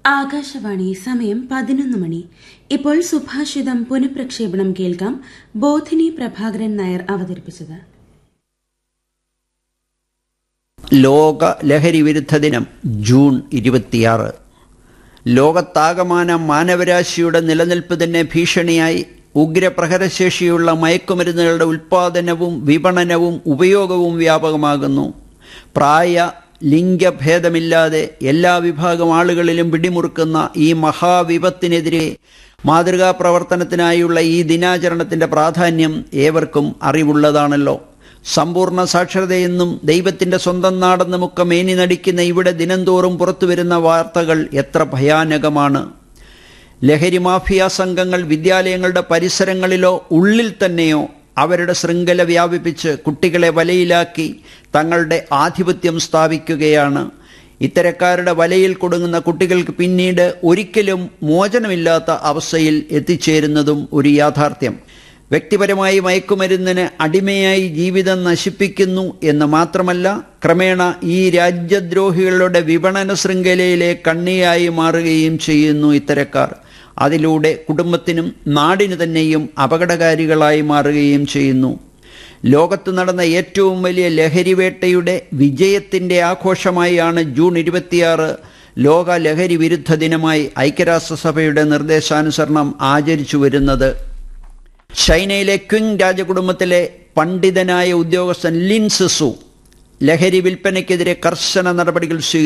ആകാശവാണി സമയം പതിനൊന്ന് മണി ഇപ്പോൾ സുഭാഷിതം പുനഃപ്രക്ഷേപണം കേൾക്കാം ബോധിനി പ്രഭാകരൻ നായർ അവതരിപ്പിച്ചത് ലോക ലഹരി വിരുദ്ധ ദിനം ജൂൺ ഇരുപത്തിയാറ് ലോകത്താകമാനം മാനവരാശിയുടെ നിലനിൽപ്പ് തന്നെ ഭീഷണിയായി ഉഗ്രപ്രഹരശേഷിയുള്ള മയക്കുമരുന്നുകളുടെ ഉൽപാദനവും വിപണനവും ഉപയോഗവും വ്യാപകമാകുന്നു പ്രായ ലിംഗഭേദമില്ലാതെ എല്ലാ വിഭാഗം ആളുകളിലും പിടിമുറുക്കുന്ന ഈ മഹാവിപത്തിനെതിരെ മാതൃകാ പ്രവർത്തനത്തിനായുള്ള ഈ ദിനാചരണത്തിന്റെ പ്രാധാന്യം ഏവർക്കും അറിവുള്ളതാണല്ലോ സമ്പൂർണ്ണ സാക്ഷരതയെന്നും ദൈവത്തിന്റെ സ്വന്തം നാടെന്നുമൊക്കെ മേനി നടിക്കുന്ന ഇവിടെ ദിനംതോറും പുറത്തുവരുന്ന വാർത്തകൾ എത്ര ഭയാനകമാണ് ലഹരി മാഫിയ സംഘങ്ങൾ വിദ്യാലയങ്ങളുടെ പരിസരങ്ങളിലോ ഉള്ളിൽ തന്നെയോ അവരുടെ ശൃംഖല വ്യാപിപ്പിച്ച് കുട്ടികളെ വലയിലാക്കി തങ്ങളുടെ ആധിപത്യം സ്ഥാപിക്കുകയാണ് ഇത്തരക്കാരുടെ വലയിൽ കൊടുങ്ങുന്ന കുട്ടികൾക്ക് പിന്നീട് ഒരിക്കലും മോചനമില്ലാത്ത അവസ്ഥയിൽ എത്തിച്ചേരുന്നതും ഒരു യാഥാർത്ഥ്യം വ്യക്തിപരമായി മയക്കുമരുന്നിന് അടിമയായി ജീവിതം നശിപ്പിക്കുന്നു എന്ന് മാത്രമല്ല ക്രമേണ ഈ രാജ്യദ്രോഹികളുടെ വിപണന ശൃംഖലയിലെ കണ്ണിയായി മാറുകയും ചെയ്യുന്നു ഇത്തരക്കാർ അതിലൂടെ കുടുംബത്തിനും നാടിനു തന്നെയും അപകടകാരികളായി മാറുകയും ചെയ്യുന്നു ലോകത്ത് നടന്ന ഏറ്റവും വലിയ ലഹരിവേട്ടയുടെ വിജയത്തിന്റെ ആഘോഷമായാണ് ജൂൺ ഇരുപത്തിയാറ് ലോക ലഹരി വിരുദ്ധ ദിനമായി ഐക്യരാഷ്ട്രസഭയുടെ നിർദ്ദേശാനുസരണം ആചരിച്ചു വരുന്നത് ചൈനയിലെ ക്വിങ് രാജകുടുംബത്തിലെ പണ്ഡിതനായ ഉദ്യോഗസ്ഥൻ ലിൻ സിസു ലഹരി വിൽപ്പനയ്ക്കെതിരെ കർശന നടപടികൾ സ്വീകരിച്ചു